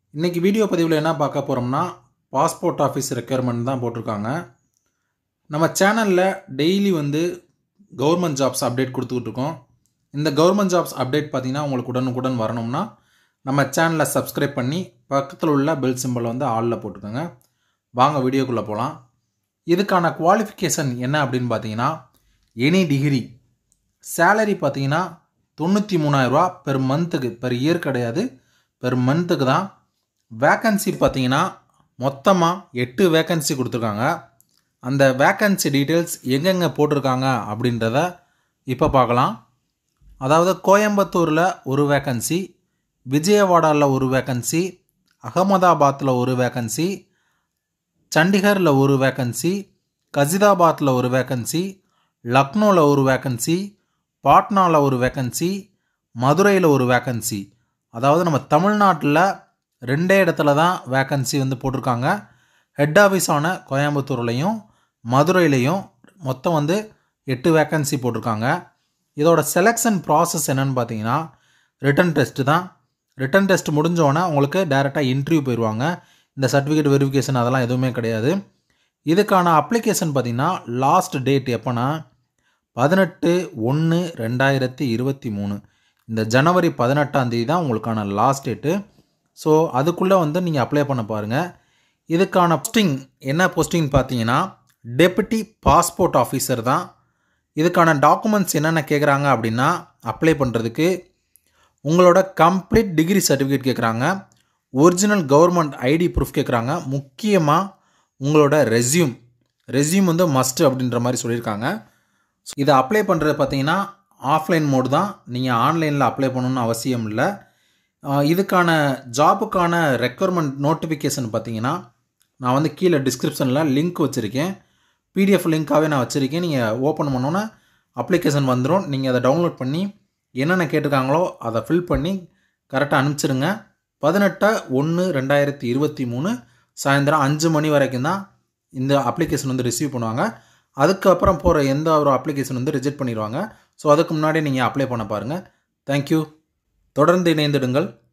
இன்றைக்கி வீடியோ பதிவில் என்ன பார்க்க போகிறோம்னா பாஸ்போர்ட் ஆஃபீஸ் ரெக்யர்மெண்ட் தான் போட்டிருக்காங்க நம்ம சேனலில் டெய்லி வந்து கவர்மெண்ட் ஜாப்ஸ் அப்டேட் கொடுத்துக்கிட்டு இருக்கோம் இந்த கவர்மெண்ட் ஜாப்ஸ் அப்டேட் பார்த்தீங்கன்னா உங்களுக்கு உடனுக்குடன் வரணும்னா நம்ம சேனலை சப்ஸ்கிரைப் பண்ணி பக்கத்தில் உள்ள பெல் சிம்பிளை வந்து ஆளில் போட்டுக்கோங்க வாங்க வீடியோக்குள்ளே போகலாம் இதுக்கான குவாலிஃபிகேஷன் என்ன அப்படின்னு பார்த்தீங்கன்னா எனி டிகிரி சேலரி பார்த்தீங்கன்னா தொண்ணூற்றி மூணாயிரரூவா பெர் மந்த்துக்கு பெர் இயர் கிடையாது பெர் மந்த்துக்கு தான் வேக்கன்சி பார்த்தீங்கன்னா மொத்தமாக எட்டு வேக்கன்சி கொடுத்துருக்காங்க அந்த வேக்கன்சி டீட்டெயில்ஸ் எங்கெங்கே போட்டிருக்காங்க அப்படின்றத இப்போ பார்க்கலாம் அதாவது கோயம்புத்தூரில் ஒரு வேக்கன்சி விஜயவாடாவில் ஒரு வேக்கன்சி அகமதாபாத்தில் ஒரு வேக்கன்சி சண்டிகரில் ஒரு வேக்கன்சி கசிதாபாத்தில் ஒரு வேக்கன்சி லக்னோவில் ஒரு வேக்கன்சி பாட்னாவில் ஒரு வேக்கன்சி மதுரையில் ஒரு வேக்கன்சி அதாவது நம்ம தமிழ்நாட்டில் ரெண்டே இடத்துல தான் வேக்கன்சி வந்து போட்டிருக்காங்க ஹெட் ஆஃபீஸான கோயம்புத்தூர்லேயும் மதுரையிலையும் மொத்தம் வந்து எட்டு வேக்கன்சி போட்டிருக்காங்க இதோட செலெக்ஷன் ப்ராசஸ் என்னன்னு பார்த்தீங்கன்னா ரிட்டன் டெஸ்ட்டு தான் ரிட்டன் டெஸ்ட் முடிஞ்சோடனே உங்களுக்கு டேரெக்டாக இன்டர்வியூ போயிடுவாங்க இந்த சர்டிஃபிகேட் வெரிஃபிகேஷன் அதெல்லாம் எதுவுமே கிடையாது இதுக்கான அப்ளிகேஷன் பார்த்திங்கன்னா லாஸ்ட் டேட் எப்போனா பதினெட்டு ஒன்று ரெண்டாயிரத்தி இருபத்தி மூணு இந்த ஜனவரி பதினெட்டாம் தேதி தான் உங்களுக்கான லாஸ்ட் டேட்டு ஸோ அதுக்குள்ளே வந்து நீங்கள் அப்ளை பண்ண பாருங்கள் இதுக்கான போஸ்டிங் என்ன போஸ்டிங் பார்த்தீங்கன்னா டெபுட்டி பாஸ்போர்ட் ஆஃபீஸர் தான் இதுக்கான டாக்குமெண்ட்ஸ் என்னென்ன கேட்குறாங்க அப்படின்னா அப்ளை பண்ணுறதுக்கு உங்களோட கம்ப்ளீட் டிகிரி சர்டிஃபிகேட் கேட்குறாங்க ஒரிஜினல் கவர்மெண்ட் ஐடி ப்ரூஃப் கேட்குறாங்க முக்கியமாக உங்களோட ரெஸ்யூம் ரெஸ்யூம் வந்து மஸ்ட் அப்படின்ற மாதிரி சொல்லியிருக்காங்க இதை அப்ளை பண்ணுறது பார்த்தீங்கன்னா ஆஃப்லைன் மோடு தான் நீங்கள் ஆன்லைனில் அப்ளை பண்ணணும்னு அவசியம் இல்லை இதுக்கான ஜாபுக்கான ரெக்குவயர்மெண்ட் நோட்டிஃபிகேஷன் பார்த்தீங்கன்னா நான் வந்து கீழே டிஸ்கிரிப்ஷனில் லிங்க் வச்சுருக்கேன் பிடிஎஃப் லிங்க்காகவே நான் வச்சுருக்கேன் நீங்கள் ஓப்பன் பண்ணோன்னே அப்ளிகேஷன் வந்துடும் நீங்கள் அதை டவுன்லோட் பண்ணி என்னென்ன கேட்டிருக்காங்களோ அதை ஃபில் பண்ணி கரெக்டாக அனுப்பிச்சிருங்க பதினெட்டு ஒன்று ரெண்டாயிரத்தி இருபத்தி மூணு சாயந்தரம் அஞ்சு மணி வரைக்கும் தான் இந்த அப்ளிகேஷன் வந்து ரிசீவ் பண்ணுவாங்க அதுக்கப்புறம் போகிற எந்த ஒரு அப்ளிகேஷன் வந்து ரிஜெக்ட் பண்ணிடுவாங்க ஸோ அதுக்கு முன்னாடி நீங்கள் அப்ளை பண்ண பாருங்கள் தேங்க்யூ தொடர்ந்து இணைந்திடுங்கள்